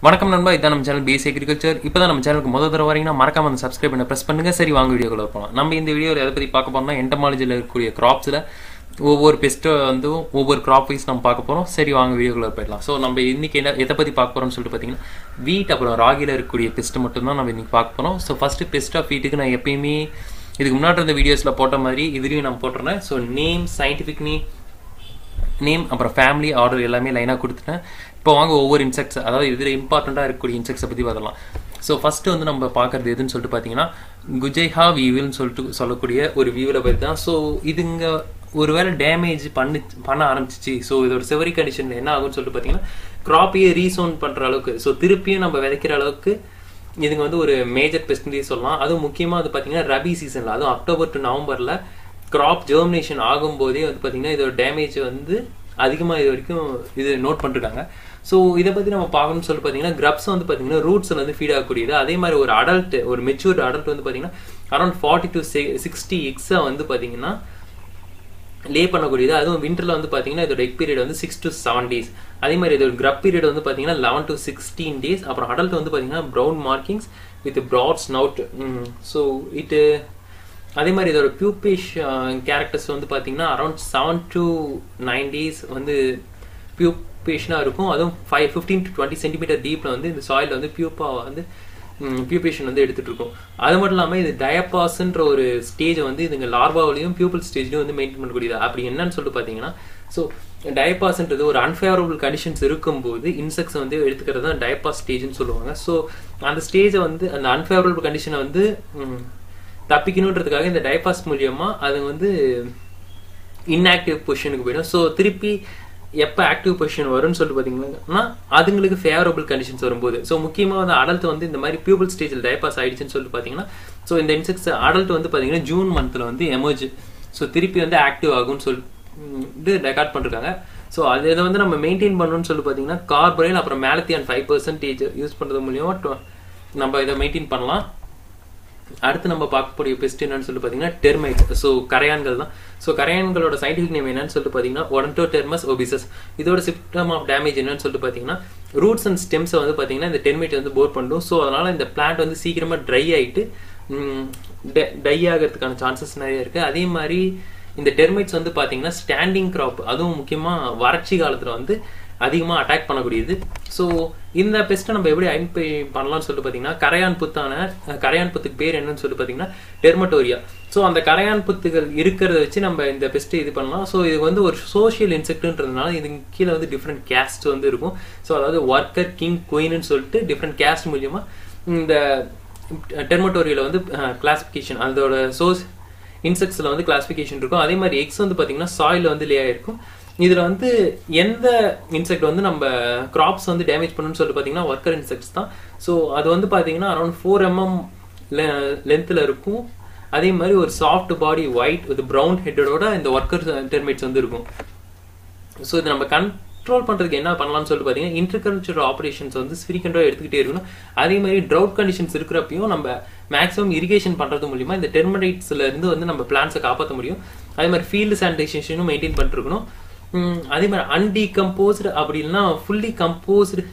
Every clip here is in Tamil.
வணக்கம் நண்பா இதான் நம்ம சேனல் பிஎஸ் அக்ரிகல்ச்சர் இப்போ தான் நம்ம சேனலுக்கு முதல் தடவை வரீங்கன்னா மறக்காம அந்த சப்ஸ்கிரைப் பண்ண ப்ரெஸ் பண்ணுங்க சரி வாங்க வீடியோக்குள்ள போகலாம் நம்ம இந்த வீடியோவில் எதை பற்றி பார்க்க போறோம்னா என்டமாலஜியில் இருக்கக்கூடிய கிராப்ஸில் ஒவ்வொரு பெஸ்ட்டை வந்து ஒவ்வொரு கிராப் வைஸ் நம்ம பார்க்க போகிறோம் சரி வாங்க வீடியோக்குள்ள போயிடலாம் ஸோ நம்ம இன்னைக்கு என்ன எதை பற்றி பார்க்க போகிறோம்னு சொல்லிட்டு பார்த்தீங்கன்னா வீட் அப்புறம் ராகியில் இருக்கக்கூடிய பெஸ்ட்டு மட்டும்தான் நம்ம இன்னைக்கு பார்க்க போகிறோம் ஸோ ஃபஸ்ட்டு பெஸ்ட் ஆஃப் வீட்டுக்கு நான் எப்பயுமே இதுக்கு முன்னாடி இருந்த வீடியோஸில் போட்ட மாதிரி இதுலேயும் நான் போட்டுறேன் so name scientific name name அப்புறம் ஃபேமிலி ஆர்டர் எல்லாமே லைனாக கொடுத்துட்டேன் இப்போ வாங்க ஒவ்வொரு இன்செக்ட்ஸ் அதாவது இதில் இம்பார்ட்டண்ட்டாக இருக்கக்கூடிய இன்செக்ட்ஸை பற்றி பார்க்கலாம் ஸோ ஃபஸ்ட்டு வந்து நம்ம பார்க்குறது எதுன்னு சொல்லிட்டு பார்த்தீங்கன்னா குஜைஹா வீவில்னு சொல்லிட்டு சொல்லக்கூடிய ஒரு வீவில் பற்றி தான் ஸோ இதுங்க ஒருவேளை டேமேஜ் பண்ணி பண்ண ஆரம்பிச்சிச்சு ஸோ இதோட செவரி கண்டிஷன் என்ன ஆகும்னு சொல்லிட்டு பார்த்தீங்கன்னா க்ராப்பையே ரீசோன் பண்ணுற அளவுக்கு ஸோ திருப்பியும் நம்ம விதைக்கிற அளவுக்கு இதுங்க வந்து ஒரு மேஜர் பெஸ்ட்னே சொல்லலாம் அதுவும் முக்கியமாக அது பார்த்தீங்கன்னா ரபி சீசனில் அதுவும் அக்டோபர் டு நவம்பரில் கிராப் ஜெர்மினேஷன் ஆகும்போதே வந்து பார்த்தீங்கன்னா இதோட டேமேஜ் வந்து அதிகமாக இது வரைக்கும் இது நோட் பண்ணிருக்காங்க ஸோ இதை பற்றி நம்ம பார்க்கணும்னு சொல்லி பார்த்தீங்கன்னா கிரப்ஸ் வந்து பார்த்தீங்கன்னா ரூட்ஸில் வந்து ஃபீட் ஆகக்கூடியது அதே மாதிரி ஒரு அடல்ட் ஒரு மெச்சூர்ட் அடல்ட் வந்து பார்த்தீங்கன்னா அரௌண்ட் ஃபார்ட்டி டு சிக்ஸ்டி எக்ஸை வந்து பார்த்தீங்கன்னா லே பண்ணக்கூடியது அதுவும் விண்டரில் வந்து பார்த்தீங்கன்னா இதோட எக் பீரியட் வந்து சிக்ஸ் டு செவன் டேஸ் அதே மாதிரி இதோட கிரப் பீரியட் வந்து பார்த்தீங்கன்னா லெவன் டு சிக்ஸ்டீன் டேஸ் அப்புறம் அடல்ட் வந்து பார்த்தீங்கன்னா brown markings with broad snout so it அதே மாதிரி இதோட பியூபேஷ் கேரக்டர்ஸ் வந்து பார்த்தீங்கன்னா around seven to nine days வந்து பியூபேஷனாக இருக்கும் அதுவும் five fifteen to twenty centimetre டீப்பில் வந்து இந்த சாயில் வந்து பியூப்பாக வந்து பியூபேஷன் வந்து எடுத்துகிட்டு இருக்கும் அது மட்டும் இல்லாமல் இது டயபாஸ்ன்ற ஒரு ஸ்டேஜை வந்து இதுங்க லார்வாவிலையும் பியூப்பிள் ஸ்டேஜ்லையும் வந்து மெயின்டைன் பண்ணக்கூடியது அப்படி என்னன்னு சொல்லிட்டு பார்த்தீங்கன்னா ஸோ டயபாஸ்ன்றது ஒரு அன்ஃபேவரபிள் கண்டிஷன்ஸ் இருக்கும்போது இன்செக்ட்ஸ் வந்து எடுத்துக்கிறது தான் டயபாஸ் ஸ்டேஜ்னு சொல்லுவாங்க ஸோ அந்த ஸ்டேஜை வந்து அந்த அன்ஃபேவரபிள் கண்டிஷனை வந்து தப்பிக்கணுன்றதுக்காக இந்த டைபாஸ் மூலியமா அது வந்து இன்ஆக்டிவ் பொசிஷனுக்கு போயிடும் ஸோ திருப்பி எப்போ ஆக்டிவ் பொசிஷன் வரும்னு சொல்லிட்டு பார்த்தீங்கன்னா அதுங்களுக்கு ஃபேவரபிள் கண்டிஷன்ஸ் வரும்போது ஸோ முக்கியமாக வந்து அடல்ட் வந்து இந்த மாதிரி பியூபிள் ஸ்டேஜில் டைபாஸ் ஆயிடுச்சுன்னு சொல்லிட்டு பார்த்தீங்கன்னா ஸோ இந்த இன்செக்ட்ஸ் அடல்ட் வந்து பார்த்தீங்கன்னா ஜூன் மந்த்தில் வந்து எமர்ஜ் ஸோ திருப்பி வந்து ஆக்டிவ் ஆகும்னு சொல்லிட்டு ரெக்கார்ட் பண்ணிருக்காங்க ஸோ அது இதை வந்து நம்ம மெயின்டைன் பண்ணணும்னு சொல்லி பார்த்தீங்கன்னா கார்பரைல் அப்புறம் மேலத்தியான் ஃபைவ் பர்சன்டேஜ் யூஸ் பண்ணுறது மூலியமாக நம்ம இதை மெயின்டைன் பண்ணலாம் அடுத்து நம்ம பார்க்கக்கூடிய பெஸ்ட் என்னன்னு சொல்லி பார்த்தீங்கன்னா டெர்மைட் ஸோ கரையான்கள் தான் ஸோ கரையான்களோட சயின்டிஃபிக் நேம் என்னன்னு சொல்லிட்டு பார்த்தீங்கன்னா ஒடன்டோ டெர்மஸ் ஒபிசஸ் இதோட சிப்டம் ஆஃப் டேமேஜ் என்னன்னு சொல்லிட்டு பார்த்தீங்கன்னா ரூட்ஸ் அண்ட் ஸ்டெம்ஸை வந்து பார்த்தீங்கன்னா இந்த டெர்மைட் வந்து போர் பண்ணும் ஸோ அதனால இந்த பிளான்ட் வந்து சீக்கிரமாக ட்ரை ஆகிட்டு டை ஆகிறதுக்கான சான்சஸ் நிறைய இருக்குது அதே மாதிரி இந்த டெர்மைட்ஸ் வந்து பார்த்தீங்கன்னா ஸ்டாண்டிங் க்ராப் அதுவும் முக்கியமாக வறட்சி காலத்தில் வந்து அதிகமாக அட்டாக் பண்ணக்கூடியது ஸோ இந்த பெஸ்ட்டை நம்ம எப்படி ஐடென்டிஃபை பண்ணலாம்னு சொல்லிட்டு பார்த்தீங்கன்னா கரையான் புத்தான கரையான் புத்துக்கு பேர் என்னன்னு சொல்லி பார்த்தீங்கன்னா டெர்மட்டோரியா ஸோ அந்த கரையான் புத்துகள் இருக்கிறத வச்சு நம்ம இந்த பெஸ்ட்டை இது பண்ணலாம் ஸோ இது வந்து ஒரு சோஷியல் இன்செக்ட்ன்றதுனால இது கீழே வந்து டிஃப்ரெண்ட் கேஸ்ட் வந்து இருக்கும் ஸோ அதாவது ஒர்க்கர் கிங் குயின்னு சொல்லிட்டு டிஃப்ரெண்ட் கேஸ்ட் மூலியமாக இந்த டெர்மட்டோரியில் வந்து கிளாசிஃபிகேஷன் அதோட சோர்ஸ் இன்செக்ட்ஸில் வந்து கிளாசிஃபிகேஷன் இருக்கும் அதே மாதிரி எக்ஸ் வந்து பார்த்தீங்கன்னா சாயில் வந்து லே ஆயிருக்கும் இதில் வந்து எந்த இன்செக்ட் வந்து நம்ம கிராப்ஸ் வந்து டேமேஜ் பண்ணணும்னு சொல்லிட்டு பார்த்தீங்கன்னா ஒர்க்கர் இன்செக்ட்ஸ் தான் ஸோ அது வந்து பார்த்தீங்கன்னா அரௌண்ட் ஃபோர் எம்எம் லென்த்தில் இருக்கும் அதே மாதிரி ஒரு soft body white with brown ஹெட்டடோட இந்த ஒர்க்கர் டெர்மேட்ஸ் வந்து இருக்கும் ஸோ இது நம்ம கண்ட்ரோல் பண்ணுறதுக்கு என்ன பண்ணலாம்னு சொல்லிட்டு பார்த்தீங்கன்னா இன்டர்கல்ச்சர் ஆப்ரேஷன்ஸ் வந்து ஃப்ரீக்வெண்ட்டாக எடுத்துக்கிட்டே இருக்கணும் அதே மாதிரி ட்ரவுட் கண்டிஷன்ஸ் இருக்கிறப்பையும் நம்ம மேக்ஸிமம் இரிகேஷன் பண்ணுறது மூலியமா இந்த டெர்மடைட்ஸ்ல இருந்து வந்து நம்ம பிளான்ஸை காப்பாற்ற முடியும் அதே மாதிரி ஃபீல்டு சானிடைசேஷனும் மெயின்டைன் பண்ணிருக்கணும் அதே மாதிரி அன்டிகம்போஸ்டு அப்படின்னா ஃபுல்லி கம்போஸ்டு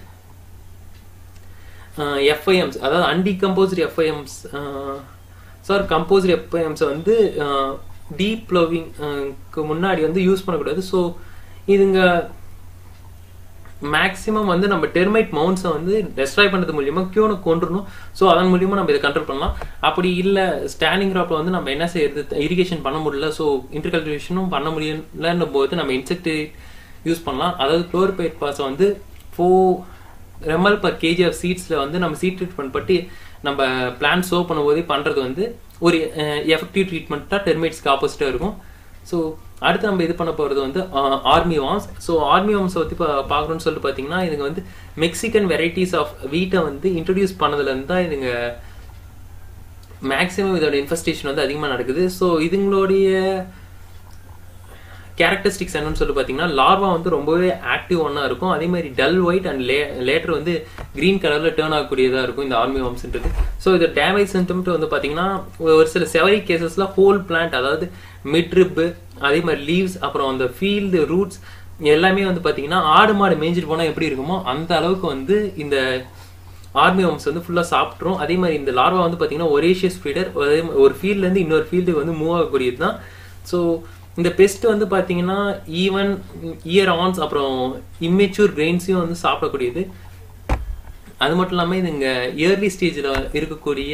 எஃப்ஐஎம்ஸ் அதாவது அன்டிகம்போஸ்டு எஃப்ஐஎம்ஸ் சார் கம்போஸ்டு எஃப்ஐஎம்ஸை வந்து டீப் ப்ளோவிங்க்கு முன்னாடி வந்து யூஸ் பண்ணக்கூடாது ஸோ இதுங்க மேக்ஸிமம் வந்து நம்ம டெர்மைட் மவுண்ட்ஸை வந்து டெஸ்ட்ராய் பண்ணுறது மூலியமா கியூனை கொண்டுடணும் ஸோ அதன் மூலியமா நம்ம இதை கண்ட்ரோல் பண்ணலாம் அப்படி இல்லை ஸ்டாண்டிங் க்ராப்பில் வந்து நம்ம என்ன செய்யறது இரிகேஷன் பண்ண முடியல ஸோ இன்டர்கல்டிவேஷனும் பண்ண முடியலன்னும் போது நம்ம இன்செக்ட் யூஸ் பண்ணலாம் அதாவது குளோர்பைட் பாஸை வந்து ஃபோர் ரெமல் பர் கேஜி ஆஃப் சீட்ஸில் வந்து நம்ம சீட் ட்ரீட்மெண்ட் பற்றி நம்ம பிளான் சோ பண்ணும்போதே பண்ணுறது வந்து ஒரு எஃபெக்டிவ் ட்ரீட்மெண்ட்டாக டெர்மைட்ஸ்க்கு ஆப்போசிட்டாக இருக்கும் ஸோ அடுத்து நம்ம இது பண்ண போகிறது வந்து ஆர்மி வாம்ஸ் ஸோ ஆர்மி வாம்ஸை பற்றி பார்க்குறோன்னு சொல்லிட்டு பார்த்தீங்கன்னா இதுங்க வந்து மெக்சிகன் வெரைட்டிஸ் ஆஃப் வீட்டை வந்து இன்ட்ரடியூஸ் பண்ணதுலேருந்து தான் இதுங்க மேக்ஸிமம் இதோட இன்ஃபெஸ்டேஷன் வந்து அதிகமாக நடக்குது ஸோ இதுங்களுடைய கேரக்டரிஸ்டிக்ஸ் என்னன்னு சொல்லி பார்த்தீங்கன்னா லார்வா வந்து ரொம்பவே ஆக்டிவ் ஒன்றா இருக்கும் அதே மாதிரி டல் ஒயிட் அண்ட் லே லேட்டர் வந்து க்ரீன் கலரில் டேர்ன் ஆகக்கூடியதாக இருக்கும் இந்த ஆர்மி வாம்ஸ்ன்றது ஸோ இது டேமேஜ் சிம்டம்ட்டு வந்து பார்த்தீங்கன்னா ஒரு சில செவரி கேசஸில் ஹோல் பிளான்ட் அதாவது மிட்ரிப்பு அதே மாதிரி லீவ்ஸ் அப்புறம் அந்த ஃபீல்டு ரூட்ஸ் எல்லாமே வந்து பார்த்தீங்கன்னா ஆடு மாடு மேய்ஞ்சிட்டு போனால் எப்படி இருக்குமோ அந்த அளவுக்கு வந்து இந்த ஆர்மி ஹோம்ஸ் வந்து ஃபுல்லாக சாப்பிட்ரும் அதே மாதிரி இந்த லார்வா வந்து பார்த்தீங்கன்னா ஒரேஷியஸ் ஃபீடர் ஒரு ஃபீல்ட்லேருந்து இன்னொரு ஃபீல்டுக்கு வந்து மூவ் ஆகக்கூடியது தான் ஸோ இந்த பெஸ்ட் வந்து பார்த்தீங்கன்னா ஈவன் இயர் ஆன்ஸ் அப்புறம் இம்மெச்சூர் கிரெயின்ஸையும் வந்து சாப்பிடக்கூடியது அது மட்டும் இல்லாமல் இது இங்கே இயர்லி ஸ்டேஜில் இருக்கக்கூடிய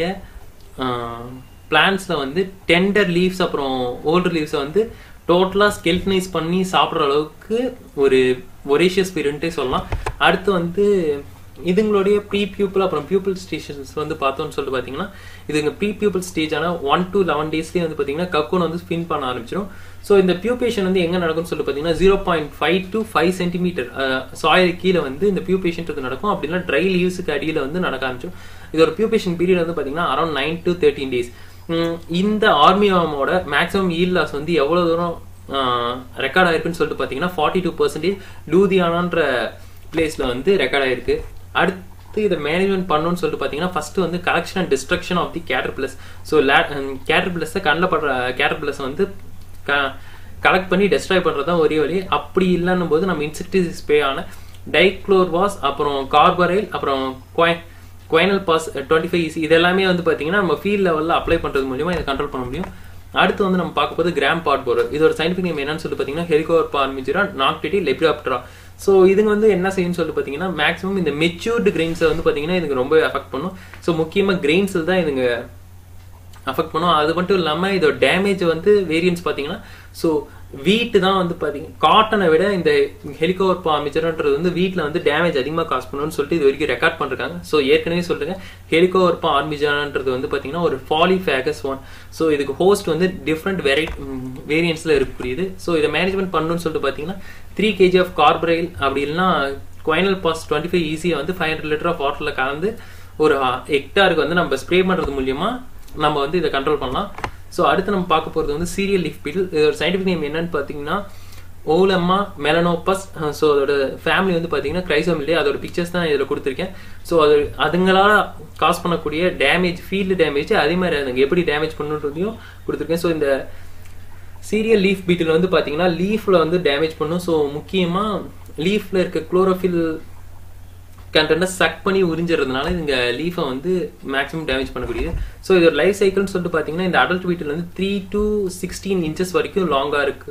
பிளான்ஸில் வந்து டெண்டர் லீவ்ஸ் அப்புறம் ஓல்டர் லீவ்ஸை வந்து டோட்டலாக ஸ்கெல்ஃபனைஸ் பண்ணி சாப்பிட்ற அளவுக்கு ஒரு ஒரேஷியஸ் பீரியன்ட்டே சொல்லலாம் அடுத்து வந்து இதுங்களுடைய ப்ரீ பியூப்பிள் அப்புறம் பியூப்பிள் ஸ்டேஷன்ஸ் வந்து பார்த்தோம்னு சொல்லிட்டு பார்த்தீங்கன்னா இதுங்க ப்ரீ பியூப்பிள் ஸ்டேஜ் ஆனால் ஒன் டு லெவன் டேஸ்லேயே வந்து பார்த்தீங்கன்னா கக்கூன் வந்து ஸ்பின் பண்ண ஆரம்பிச்சிடும் ஸோ இந்த பியூபேஷன் வந்து எங்கே நடக்கும்னு சொல்லிட்டு பார்த்தீங்கன்னா zero point five to five centimetre soil கீழே வந்து இந்த பியூபேஷன்றது நடக்கும் அப்படின்னா ட்ரை லீவ்ஸுக்கு அடியில் வந்து நடக்க ஆரம்பிச்சிடும் இதோட பியூபேஷன் பீரியட் வந்து பார்த்தீங்கன்னா around nine to thirteen days இந்த ஆர்மியாமோட மேக்ஸிமம் ஈல் லாஸ் வந்து எவ்வளோ தூரம் ரெக்கார்ட் ஆயிருக்குன்னு சொல்லிட்டு பார்த்தீங்கன்னா ஃபார்ட்டி டூ பர்சன்டேஜ் லூதியானான்ற பிளேஸில் வந்து ரெக்கார்ட் ஆயிருக்கு அடுத்து இதை மேனேஜ்மெண்ட் பண்ணணும்னு சொல்லிட்டு பார்த்தீங்கன்னா ஃபர்ஸ்ட் வந்து collection and destruction of the caterpillars so லே கேட்டர் பிளஸை கண்ணில் படுற கேட்டர் பிளஸ் வந்து கலெக்ட் பண்ணி டெஸ்ட்ராய் பண்ணுறது தான் ஒரே வழி அப்படி இல்லைன்னும் போது நம்ம இன்செக்டிசைட் ஸ்ப்ரே ஆன டைக்ளோர்வாஸ் அப்புறம் கார்பரைல் அப்புறம் குவாய் quinalphos twenty five EC இது எல்லாமே வந்து பார்த்தீங்கன்னா நம்ம ஃபீல்ட் லெவலில் அப்ளை பண்ணுறது மூலியமா இதை கண்ட்ரோல் பண்ண முடியும் அடுத்து வந்து நம்ம பார்க்க போது கிராம் பாட் போர் இதோட சயின்டிஃபிக் நேம் என்னன்னு சொல்லி பார்த்தீங்கன்னா ஹெலிகோர் பார்மிஜரா நாக்டிட்டி லெப்டாப்டரா ஸோ இதுங்க வந்து என்ன செய்யும்னு சொல்லிட்டு பார்த்தீங்கன்னா மேக்ஸிமம் இந்த மெச்சூர்டு கிரெயின்ஸை வந்து பார்த்தீங்கன்னா இதுங்க ரொம்ப அஃபெக்ட் பண்ணும் ஸோ முக்கியமாக கிரெயின்ஸில் தான் இதுங்க அஃபெக்ட் பண்ணும் அது மட்டும் இல்லாமல் இதோட டேமேஜ் வந்து வேரியன்ஸ் பார்த்தீங்கன்னா ஸோ வீட்டு தான் வந்து பார்த்தீங்க காட்டனை விட இந்த ஹெலிகாப்டர் பாமிச்சர்ன்றது வந்து வீட்டில் வந்து டேமேஜ் அதிகமாக காசு பண்ணணும்னு சொல்லிட்டு இது வரைக்கும் ரெக்கார்ட் பண்ணிருக்காங்க ஸோ ஏற்கனவே சொல்லிருக்கேன் ஹெலிகாப்டர் பா ஆர்மிஜான்ன்றது வந்து பார்த்தீங்கன்னா ஒரு ஃபாலிஃபேகஸ் ஒன் ஸோ இதுக்கு ஹோஸ்ட் வந்து டிஃப்ரெண்ட் வெரைட் வேரியன்ஸில் இருக்கக்கூடியது ஸோ இதை மேனேஜ்மெண்ட் பண்ணணும்னு சொல்லிட்டு பார்த்தீங்கன்னா த்ரீ கேஜி ஆஃப் கார்பரைல் அப்படி இல்லைன்னா குவைனல் பாஸ் டுவெண்ட்டி ஃபைவ் ஈஸியாக வந்து ஃபைவ் ஹண்ட்ரட் லிட்டர் ஆஃப் வாட்டரில் கலந்து ஒரு ஹெக்டாருக்கு வந்து நம்ம ஸ்ப்ரே பண்ணுறது மூலியமா நம்ம வந்து இதை கண்ட்ரோல் பண்ணலாம் ஸோ அடுத்து நம்ம பார்க்க போகிறது வந்து சீரியல் லீஃப் பீட்டில் இதோட சயின்டிஃபிக் நேம் என்னன்னு பார்த்தீங்கன்னா ஓலம்மா மெலனோபஸ் ஸோ அதோட ஃபேமிலி வந்து பார்த்தீங்கன்னா கிரைசோமிலே அதோட பிக்சர்ஸ் தான் இதில் கொடுத்துருக்கேன் ஸோ அது அதுங்களால காஸ் பண்ணக்கூடிய டேமேஜ் ஃபீல்டு டேமேஜ் அதே மாதிரி அதுங்க எப்படி டேமேஜ் பண்ணுன்றதையும் கொடுத்துருக்கேன் ஸோ இந்த சீரியல் லீஃப் பீட்டில் வந்து பார்த்தீங்கன்னா லீஃபில் வந்து டேமேஜ் பண்ணும் ஸோ முக்கியமாக லீஃபில் இருக்க குளோரோஃபில் கண்டென்ட்டை சக் பண்ணி உறிஞ்சிறதுனால இந்த லீஃபை வந்து மேக்ஸிமம் டேமேஜ் பண்ணக்கூடியது ஸோ இதோட லைஃப் சைக்கிள்னு சொல்லிட்டு பார்த்தீங்கன்னா இந்த அடல்ட் வீட்டில் வந்து த்ரீ டு சிக்ஸ்டீன் இன்ச்சஸ் வரைக்கும் லாங்காக இருக்கு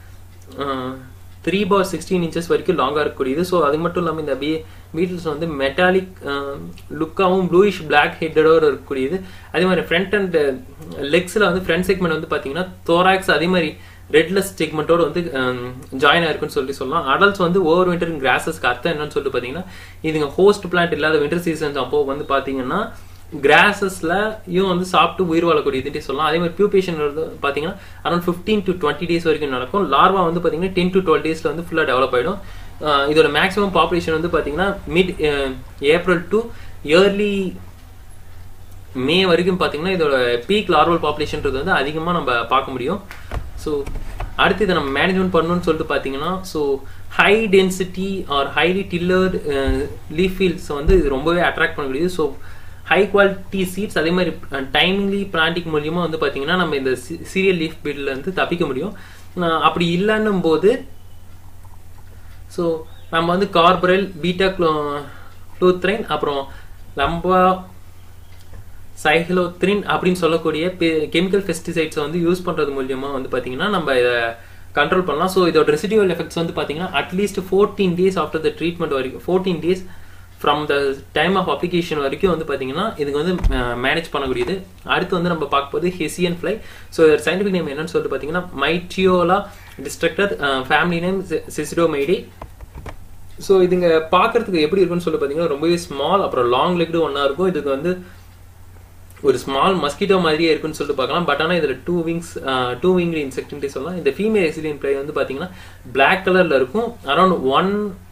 த்ரீ பார் சிக்ஸ்டீன் இன்ச்சஸ் வரைக்கும் லாங்காக இருக்கக்கூடியது ஸோ அது மட்டும் இல்லாமல் இந்த பி பீட்டில்ஸ் வந்து மெட்டாலிக் லுக்காகவும் ப்ளூயிஷ் பிளாக் ஹெட்டடோட இருக்கக்கூடியது அதே மாதிரி ஃப்ரண்ட் அண்ட் லெக்ஸில் வந்து ஃப்ரண்ட் செக்மெண்ட் வந்து பார்த்தீங்கன்னா தோராக்ஸ் அதே மாதிரி ரெட்லெஸ் செக்மெண்ட்டோட வந்து ஜாயின் ஆயிருக்குன்னு சொல்லி சொல்லலாம் அடல்ட்ஸ் வந்து ஓவர் விண்டர் கிராசஸ்க்கு அர்த்தம் என்னன்னு சொல்லிட்டு பார்த்தீங்கன்னா இதுங்க ஹோஸ்ட் பிளான்ட் இல்லாத விண்டர் சீசன்ஸ் அப்போ வந்து பார்த்தீங்கன்னா கிராசஸ்லயும் வந்து சாப்பிட்டு உயிர் வாழக்கூடியதுன்ட்டு சொல்லலாம் அதே மாதிரி பியூபேஷன் வந்து பார்த்தீங்கன்னா around fifteen to twenty days வரைக்கும் நடக்கும் லார்வா வந்து பார்த்தீங்கன்னா டென் டு டுவெல் டேஸில் வந்து ஃபுல்லாக டெவலப் ஆகிடும் இதோட மேக்ஸிமம் பாப்புலேஷன் வந்து பார்த்தீங்கன்னா mid April to early May வரைக்கும் பார்த்தீங்கன்னா இதோட பீக் லார்வல் பாப்புலேஷன்றது வந்து அதிகமாக நம்ம பார்க்க முடியும் ஸோ அடுத்து இதை நம்ம மேனேஜ்மெண்ட் பண்ணணும்னு சொல்லிட்டு பார்த்தீங்கன்னா so high density or highly tillered leaf fields வந்து இது ரொம்பவே அட்ராக்ட் பண்ணக்கூடியது ஸோ ஹை குவாலிட்டி சீட்ஸ் அதே மாதிரி டைமிங்லி பிளான்டிங் மூலியமாக வந்து பார்த்தீங்கன்னா நம்ம இந்த சீரியல் லீஃப் பீல்டில் இருந்து தப்பிக்க முடியும் அப்படி இல்லைன்னும் போது ஸோ நம்ம வந்து கார்பரல் பீட்டா க்ளோ க்ளூத்ரைன் அப்புறம் லம்பா சைஹலோத்ரின் அப்படின்னு சொல்லக்கூடிய கெமிக்கல் பெஸ்டிசைட்ஸை வந்து யூஸ் பண்ணுறது மூலியமா வந்து பார்த்தீங்கன்னா நம்ம இதை கண்ட்ரோல் பண்ணலாம் ஸோ இதோட ரெசிடியூவல் எஃபெக்ட்ஸ் வந்து பார்த்தீங்கன்னா at least fourteen days after the treatment வரைக்கும் fourteen days from the time of application வரைக்கும் வந்து பார்த்தீங்கன்னா இதுக்கு வந்து மேனேஜ் பண்ணக்கூடியது அடுத்து வந்து நம்ம பார்க்க போது ஹெசியன் ஃப்ளை ஸோ இதோட சயின்டிஃபிக் நேம் என்னன்னு சொல்லிட்டு பார்த்தீங்கன்னா Mayetiola destructor family name Cecidomyiidae so இதுங்க பார்க்கறதுக்கு எப்படி இருக்குன்னு சொல்லி பார்த்தீங்கன்னா ரொம்பவே ஸ்மால் அப்புறம் லாங் லெக்டு ஒன்றா இருக்கும் இதுக்கு வந்து ஒரு ஸ்மால் மஸ்கிட்டோ மாதிரியே இருக்குன்னு சொல்லிட்டு பார்க்கலாம் பட் ஆனால் இதில் டூ விங்ஸ் டூ விங்டு இன்செக்ட்ன்ட்டு சொல்லலாம் இந்த ஃபீமேல் எக்ஸிலியன் ப்ளே வந்து பார்த்தீங்கன்னா பிளாக் கலரில் இருக்கும் அரௌண்ட் ஒன்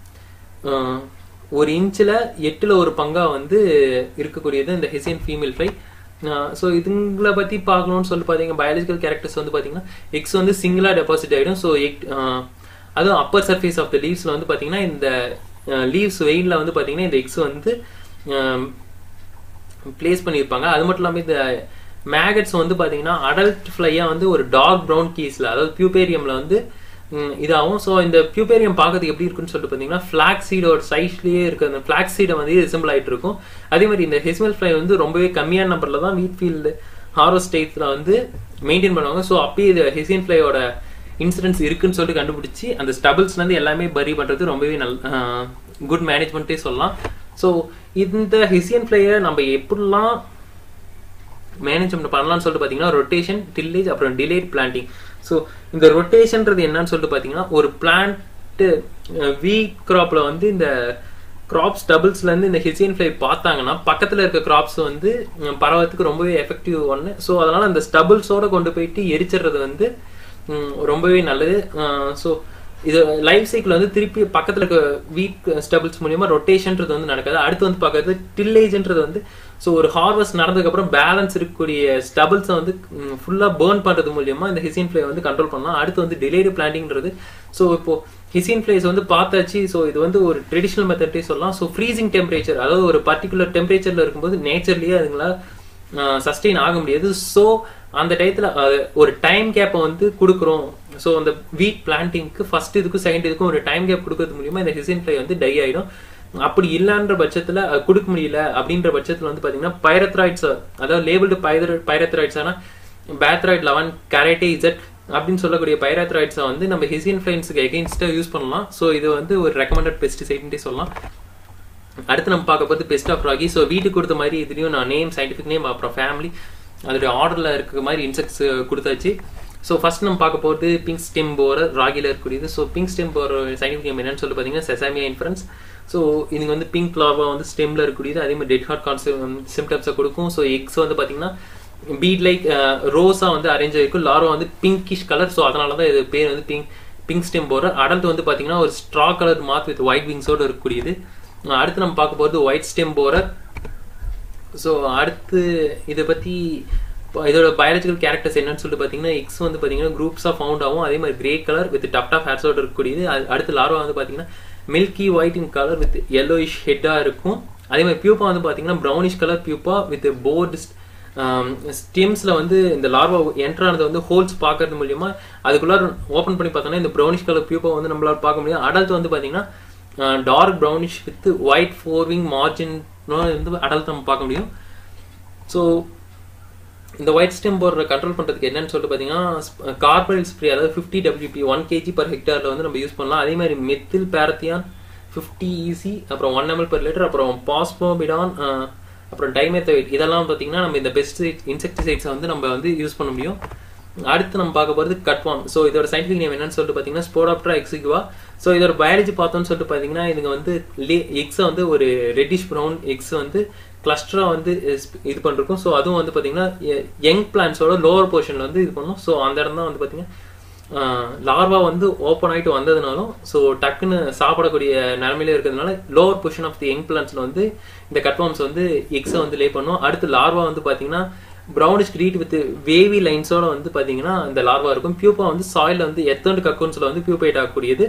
ஒரு இன்ச்சில் எட்டில் ஒரு பங்காக வந்து இருக்கக்கூடியது இந்த ஹெசியன் ஃபீமேல் ஃப்ளை ஸோ இதுங்களை பற்றி பார்க்கணும்னு சொல்லி பார்த்தீங்கன்னா பயாலஜிக்கல் கேரக்டர்ஸ் வந்து பார்த்தீங்கன்னா எக்ஸ் வந்து சிங்கிளாக டெபாசிட் ஆகிடும் ஸோ எக் அதுவும் அப்பர் சர்ஃபேஸ் ஆஃப் த லீவ்ஸில் வந்து பார்த்தீங்கன்னா இந்த லீவ்ஸ் வெயிலில் வந்து பார்த்தீங்கன்னா இந்த எக்ஸ் வந்து பிளேஸ் பண்ணியிருப்பாங்க அது மட்டும் இல்லாமல் இந்த மேகட்ஸ் வந்து பார்த்தீங்கன்னா அடல்ட் ஃப்ளையாக வந்து ஒரு டார்க் ப்ரௌன் கீஸில் அதாவது பியூபேரியமில் வந்து ம், இதாகும் ஸோ இந்த பியூபேரியம் பார்க்கறதுக்கு எப்படி இருக்குன்னு சொல்லிட்டு பார்த்தீங்கன்னா ஃபிளாக் சீடோட சைஸ்லேயே இருக்க அந்த ஃபிளாக் சீடை வந்து ரிசம்பிள் ஆயிட்டு இருக்கும் அதே மாதிரி இந்த ஹெஸ்மெல் ஃப்ளை வந்து ரொம்பவே கம்மியான நம்பரில் தான் வீட் ஃபீல்டு ஹாரோ ஸ்டேட்ஸில் வந்து மெயின்டைன் பண்ணுவாங்க ஸோ அப்பயே இது ஹெசியன் ஃப்ளையோட இன்சிடென்ட்ஸ் இருக்குன்னு சொல்லிட்டு கண்டுபிடிச்சி அந்த ஸ்டபிள்ஸ்லேருந்து எல்லாமே பரி பண்ணுறது ரொம்பவே நல் குட் மேனேஜ்மெண்ட்டே சொல்லலாம் ஸோ இந்த ஹெசியன் ஃப்ளையை நம்ம எப்படிலாம் மேனேஜ்மெண்ட் பண்ணலாம்னு சொல்லிட்டு பார்த்தீங்கன்னா ரொட்டேஷன் டில்லேஜ் அப்புறம் டிலேட் பிளான்டிங் ஸோ இந்த ரொட்டேஷன்ன்றது என்னன்னு சொல்லிட்டு பார்த்தீங்கன்னா ஒரு பிளான்ட்டு வீக் கிராப்பில் வந்து இந்த கிராப்ஸ் டபுள்ஸ்லேருந்து இந்த ஹெசியன் ஃப்ளை பார்த்தாங்கன்னா பக்கத்தில் இருக்க கிராப்ஸ் வந்து ம், பரவறதுக்கு ரொம்பவே எஃபெக்டிவ் ஒன்று ஸோ அதனால் அந்த ஸ்டபுள்ஸோட கொண்டு போயிட்டு எரிச்சிடுறது வந்து ம், ரொம்பவே நல்லது ஸோ இது லைஃப் சைக்கிள் வந்து திருப்பி பக்கத்தில் இருக்க வீக் ஸ்டபிள்ஸ் மூலியமா ரொட்டேஷன்ன்றது வந்து நடக்காது அடுத்து வந்து பார்க்கறது டில்லேஜ்ன்றது வந்து ஸோ ஒரு ஹார்வெஸ்ட் நடந்ததுக்கப்புறம் பேலன்ஸ் இருக்கக்கூடிய ஸ்டபிள்ஸை வந்து ஃபுல்லாக பேர்ன் பண்ணுறது மூலியமா இந்த ஹிசின் ஃப்ளை வந்து கண்ட்ரோல் பண்ணலாம் அடுத்து வந்து டிலேடு பிளான்டிங்கிறது ஸோ இப்போ ஹிசின் ஃப்ளைஸ் வந்து பார்த்தாச்சு ஸோ இது வந்து ஒரு ட்ரெடிஷ்னல் மெத்தட்டே சொல்லலாம் ஸோ ஃப்ரீசிங் டெம்பரேச்சர் அதாவது ஒரு பர்டிகுலர் டெம்பரேச்சரில் இருக்கும்போது நேச்சர்லேயே அதுங்களால சஸ்டெயின் ஆக முடியாது ஸோ அந்த டயத்தில் ஒரு டைம் கேப்பை வந்து கொடுக்குறோம் ஸோ அந்த வீட் பிளான்டிங்க்கு ஃபர்ஸ்ட் இதுக்கும் செகண்ட் இதுக்கும் ஒரு டைம் கேப் கொடுக்கறது மூலியமா இந்த ஹிசின் ஃப்ளை வந்து டை ஆயிடும் அப்படி இல்லைன்ற பட்சத்தில் கொடுக்க முடியல அப்படின்ற பட்சத்தில் வந்து பார்த்தீங்கன்னா பைரத்ராய்ட்ஸ் அதாவது லேபிள்டு பைர பைரத்ராய்ட்ஸ் ஆனால் பேத்ராய்ட் லெவன் கரேட்டே இசட் அப்படின்னு சொல்லக்கூடிய பைரத்ராய்ட்ஸை வந்து நம்ம ஹிசின் ஃப்ளைன்ஸுக்கு எகெயின்ஸ்டாக யூஸ் பண்ணலாம் ஸோ இது வந்து ஒரு ரெக்கமெண்டட் பெஸ்டிசைட்னே சொல்லலாம் அடுத்து நம்ம பார்க்க போகிறது பெஸ்ட் ஆஃப் ராகி ஸோ வீட்டுக்கு கொடுத்த மாதிரி இதுலேயும் நான் நேம் சயின்டிஃபிக் நேம் அப்புறம் ஃபேமிலி அதோடைய ஆர்டரில் இருக்க மாதிரி இன்செக்ட்ஸ் கொடுத்தாச்சு ஸோ ஃபர்ஸ்ட் நம்ம பார்க்க போகிறது பிங்க் ஸ்டெம் போரர் ராகியில் இருக்கக்கூடியது so pink stem bore scientific name என்னன்னு சொல்லி பார்த்தீங்கன்னா செசாமியா இன்ஃபரன்ஸ் ஸோ இதுங்க வந்து பிங்க் லாவா வந்து ஸ்டெம்ல இருக்கக்கூடியது அதே மாதிரி டெட் ஹார்ட் கான்செப்ட் சிம்டம்ஸை கொடுக்கும் ஸோ எக்ஸ் வந்து பார்த்தீங்கன்னா பீட் லைக் ரோஸா வந்து அரேஞ்ச் ஆயிருக்கும் லாரோ வந்து பிங்கிஷ் கலர் ஸோ அதனால தான் இது பேர் வந்து pink pink stem borer adult வந்து பார்த்தீங்கன்னா ஒரு straw colour moth with white விங்ஸோடு இருக்கக்கூடியது அஹ் அடுத்து நம்ம பார்க்க போகிறது ஒயிட் ஸ்டெம் போரர் ஸோ அடுத்து இதை பற்றி இதோட பயாலஜிக்கல் கேரக்டர்ஸ் என்னன்னு சொல்லிட்டு பார்த்தீங்கன்னா எக்ஸ் வந்து பார்த்தீங்கன்னா குரூப்ஸாக ஃபவுண்ட் ஆகும் அதே மாதிரி grey colour with tuft of ஹேர்ஸோட இருக்கக்கூடியது அது- அடுத்து லார்வா வந்து பார்த்தீங்கன்னா milky white in colour with yellowish ஹெட்டாக இருக்கும் அதே மாதிரி பியூப்பா வந்து பார்த்தீங்கன்னா brownish colour pupa with bored ஸ்டெம்ஸில் வந்து இந்த லார்வா என்டர் ஆனது வந்து ஹோல்ஸ் பார்க்கறது மூலியமா அதுக்குள்ளார ஓப்பன் பண்ணி பார்த்தோம்னா இந்த ப்ரௌனிஷ் கலர் பியூப்பா வந்து நம்மளால பார்க்க முடியும் அடல்ட் வந்து பார்த்தீங்கன்னா dark brownish with white forewing margin வந்து அடல்ட் நம்ம பார்க்க முடியும் ஸோ இந்த ஒயிட் ஸ்டெம் போர்டரை கண்ட்ரோல் பண்ணுறதுக்கு என்னன்னு சொல்லிட்டு பார்த்தீங்கன்னா கார்பரல் ஸ்ப்ரே அதாவது fifty WP one kg per ஹெக்டாரில் வந்து நம்ம யூஸ் பண்ணலாம் அதே மாதிரி மெத்தில் பேரத்தியான் ஃபிஃப்டி ஈசி அப்புறம் ஒன் எம்எல் பர் லிட்டர் அப்புறம் பாஸ்போபிடான் அப்புறம் டைமெத்தவைட் இதெல்லாம் பார்த்தீங்கன்னா நம்ம இந்த பெஸ்ட் இன்செக்டிசைட்ஸை வந்து நம்ம வந்து யூஸ் பண்ண முடியும் அடுத்து நம்ம பார்க்க போகிறது கட்வான் ஸோ இதோட சயின்டிஃபிக் நேம் என்னன்னு சொல்லிட்டு பார்த்தீங்கன்னா ஸ்போடாப்டரா எக்ஸிகுவா ஸோ இதோட பயாலஜி பார்த்தோம்னு சொல்லிட்டு பார்த்தீங்கன்னா இதுங்க வந்து லே எக்ஸை வந்து ஒரு ரெட்டிஷ் ப்ரௌன் எக்ஸ் வந்து கிளஸ்டராக வந்து is- இது பண்ணிருக்கும் ஸோ அதுவும் வந்து பார்த்தீங்கன்னா யங் பிளான்ஸோட லோவர் போர்ஷனில் வந்து இது பண்ணும் ஸோ அந்த இடம் தான் வந்து பார்த்தீங்கன்னா லார்வா வந்து ஓப்பன் ஆகிட்டு வந்ததுனாலும் ஸோ டக்குன்னு சாப்பிடக்கூடிய நிலமையில இருக்கிறதுனால lower position of the young பிளான்ஸ்ல வந்து இந்த கட்வாம்ஸ் வந்து எக்ஸை வந்து லே பண்ணும் அடுத்து லார்வா வந்து பார்த்தீங்கன்னா ப்ரௌனிஷ் கிரீட் வித் வேவி லைன்ஸோட வந்து பார்த்தீங்கன்னா இந்த லார்வா இருக்கும் பியூப்பா வந்து சாயில் வந்து எத்தோண்டு கக்கூன்ஸில் வந்து பியூபைட் ஆகக்கூடியது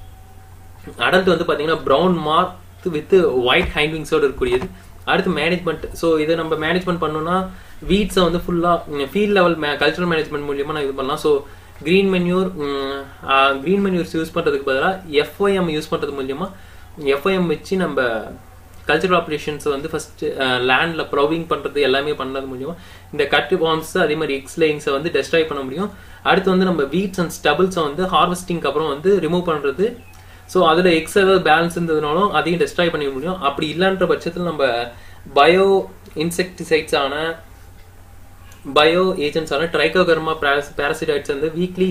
அடல்ட் வந்து பார்த்தீங்கன்னா ப்ரௌன் மார்க் வித் ஒயிட் ஹைண்டிங்ஸோடு இருக்கக்கூடியது அடுத்து மேனேஜ்மெண்ட் ஸோ இதை நம்ம மேனேஜ்மெண்ட் பண்ணோம்னா வீட்ஸை வந்து ஃபுல்லாக ஃபீல்ட் லெவல் மே கல்ச்சரல் மேனேஜ்மெண்ட் மூலியமாக நான் இது பண்ணலாம் so green manure green manures use பண்ணுறதுக்கு பதிலாக எஃப்ஒஎம் யூஸ் பண்ணுறது மூலியமா எஃப்ஒஎம் வச்சு நம்ம கல்ச்சரல் ஆப்ரேஷன்ஸ் வந்து ஃபர்ஸ்ட் லேண்டில் ப்ரொவிங் பண்ணுறது எல்லாமே பண்ணது மூலியமா இந்த கட் பாம்ஸ் அதே மாதிரி எக்ஸ் லைன்ஸை வந்து டெஸ்ட்ராய் பண்ண முடியும் அடுத்து வந்து நம்ம வீட்ஸ் அண்ட் ஸ்டபிள்ஸை வந்து ஹார்வெஸ்டிங்க்கு அப்புறம் வந்து ரிமூவ் பண்ணுறது ஸோ அதில் எக்ஸ் ஏதாவது பேலன்ஸ் இருந்ததுனாலும் அதையும் டெஸ்ட்ராய் பண்ணிட முடியும் அப்படி இல்லைன்ற பட்சத்தில் நம்ம பயோ இன்செக்டிசைட்ஸான பயோ ஏஜென்ட்ஸான ட்ரைகோகர்மா பேரசிடைட்ஸ் வந்து வீக்லி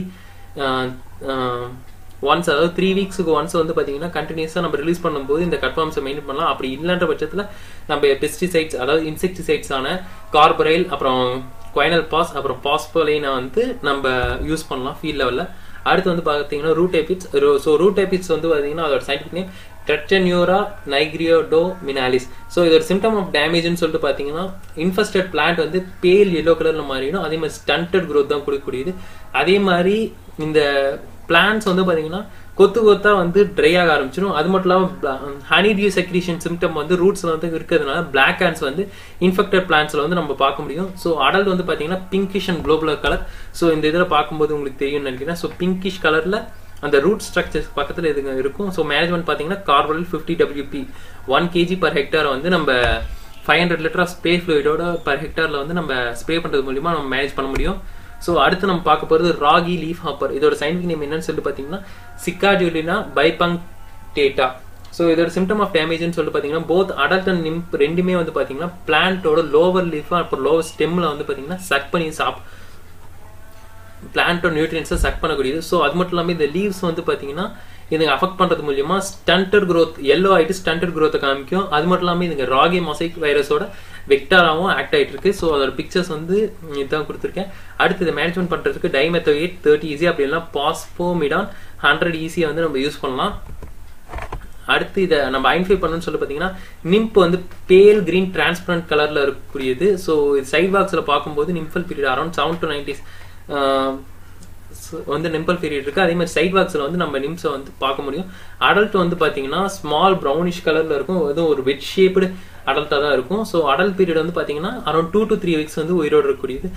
ஒன்ஸ் அதாவது த்ரீ வீக்ஸுக்கு ஒன்ஸ் வந்து பார்த்தீங்கன்னா கண்டினியூஸாக நம்ம ரிலீஸ் பண்ணும்போது இந்த கட்ஃபார்ம்ஸை மெயின்டைன் பண்ணலாம் அப்படி இல்லைன்ற பட்சத்தில் நம்ம பெஸ்டிசைட்ஸ் அதாவது இன்செக்டிசைட்ஸான கார்பரைல் அப்புறம் குவைனல் பாஸ் அப்புறம் பாஸ்போலைனை வந்து நம்ம யூஸ் பண்ணலாம் ஃபீல்ட் லெவலில் அடுத்து வந்து பார்த்தீங்கன்னா root aphids so root aphids வந்து பார்த்தீங்கன்னா அதோட scientific name Tetraneura nigriabdominalis so இதோட சிம்டம் ஆஃப் டேமேஜ்னு சொல்லிட்டு பார்த்தீங்கன்னா இன்ஃபெஸ்டட் பிளான்ட் வந்து பேல் எல்லோ கலரில் மாறிடும் அதே மாதிரி ஸ்டண்டட் growth தான் கொடுக்கக்கூடியது அதே மாதிரி இந்த பிளான்ஸ் வந்து பார்த்தீங்கன்னா கொத்து கொத்தா வந்து ட்ரை ஆக ஆரம்பிச்சிடும் அது மட்டும் இல்லாமல் ஹனி டியூ செக்ரீஷன் சிம்டம் வந்து ரூட்ஸில் வந்து இருக்கிறதுனால பிளாக் ஹேண்ட்ஸ் வந்து இன்ஃபெக்டட் பிளான்ஸில் வந்து நம்ம பார்க்க முடியும் ஸோ அடல்ட் வந்து பார்த்தீங்கன்னா pinkish and globular colour so இந்த இதில் பார்க்கும்போது உங்களுக்கு தெரியும்னு நினைக்கிறேன் ஸோ பிங்கிஷ் கலரில் அந்த ரூட் ஸ்ட்ரக்சர்ஸ் பக்கத்தில் இதுங்க இருக்கும் ஸோ மேனேஜ்மெண்ட் பார்த்தீங்கன்னா carbaryl fifty WP one kg per hectare வந்து நம்ம five hundred litre of spray ஃப்ளூயிடோட பர் ஹெக்டாரில் வந்து நம்ம ஸ்ப்ரே பண்ணுறது மூலிமா நம்ம மேனேஜ் பண்ண முடியும் ஸோ அடுத்து நம்ம பார்க்க போகிறது ராகி லீஃப் ஹாப்பர் இதோட சயின்டிஃபிக் நேம் என்னன்னு சொல்லிட்டு பார்த்தீங்கன்னா சிக்காஜூலினா பைபங் டேட்டா ஸோ இதோட சிம்டம் ஆஃப் டேமேஜ்னு சொல்லிட்டு பார்த்தீங்கன்னா போத் அடல்ட் அண்ட் நிம்ப் ரெண்டுமே வந்து பார்த்தீங்கன்னா பிளான்ட்டோட லோவர் லீஃப் அப்புறம் லோவர் ஸ்டெம்மில் வந்து பார்த்தீங்கன்னா சக் பண்ணி சாப் பிளான்ட்டோட நியூட்ரியன்ஸை சக் பண்ணக்கூடியது ஸோ அது மட்டும் இல்லாமல் இந்த லீவ்ஸ் வந்து பார்த்தீங்கன்னா இதுங்க அஃபெக்ட் பண்ணுறது மூலியமா ஸ்டண்டட் growth எல்லோ ஆகிட்டு ஸ்டண்டட் growth காமிக்கும் அது மட்டும் இல்லாமல் இதுங்க ராகி மொசைக் வைரஸோட வெக்டாராகவும் ஆக்ட் ஆகிட்டு இருக்கு ஸோ அதோட பிக்சர்ஸ் வந்து இதுதான் கொடுத்துருக்கேன் அடுத்து இதை மேனேஜ்மெண்ட் பண்ணுறதுக்கு டைமெத்தோ எயிட் தேர்ட்டி ஈஸி அப்படி இல்லைனா பாஸ்போமிடான் ஹண்ட்ரட் ஈஸியாக வந்து நம்ம யூஸ் பண்ணலாம் அடுத்து இதை நம்ம ஐடென்டிஃபை பண்ணணும்னு சொல்லி பார்த்தீங்கன்னா நிம்ப் வந்து பேல் கிரீன் டிரான்ஸ்பரண்ட் கலரில் இருக்கக்கூடியது ஸோ சைட் பாக்ஸில் பார்க்கும்போது nymphal period around seven to nineties வந்து நிம்பல் பீரியட் இருக்கு அதே மாதிரி சைட் பாக்ஸில் வந்து நம்ம நிம்ஸை வந்து பார்க்க முடியும் அடல்ட் வந்து பார்த்தீங்கன்னா ஸ்மால் ப்ரௌனிஷ் கலரில் இருக்கும் அதுவும் ஒரு வெட் ஷேப்டு அடல்ட்டாக தான் இருக்கும் ஸோ அடல்ட் பீரியட் வந்து பார்த்தீங்கன்னா around two to three weeks வந்து உயிரோடு இருக்கக்கூடியது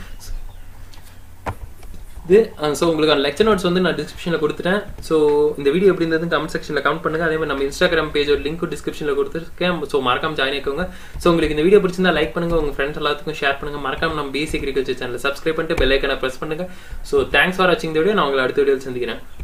இது ஸோ உங்களுக்கு அந்த லெக்சர் நோட்ஸ் வந்து நான் டிஸ்கிரிப்ஷனில் கொடுத்துட்டேன் ஸோ இந்த வீடியோ எப்படி இருந்தது கமெண்ட் செக்ஷனில் கமெண்ட் பண்ணுங்க அதே மாதிரி நம்ம இன்ஸ்டாகிராம் பேஜ் ஒரு லிங்க் டிஸ்கிரிப்ஷனில் கொடுத்துருக்கேன் ஸோ மறக்காம ஜாயின் ஆயிக்கோங்க ஸோ உங்களுக்கு இந்த வீடியோ பிடிச்சிருந்தா லைக் பண்ணுங்க உங்க ஃப்ரெண்ட்ஸ் எல்லாத்துக்கும் ஷேர் பண்ணுங்க மறக்காம நம்ம பேசிக் அக்ரிகல்ச்சர் சேனல் சப்ஸ்கிரைப் பண்ணிட்டு பெல் ஐக்கனை ப்ரெஸ் பண்ணுங்க ஸோ தேங்க்ஸ் ஃபார் வாட்சிங் இந்த வீடியோ நான் உங்களை அடுத்த வீடியோவில் சந்திக்கிறேன்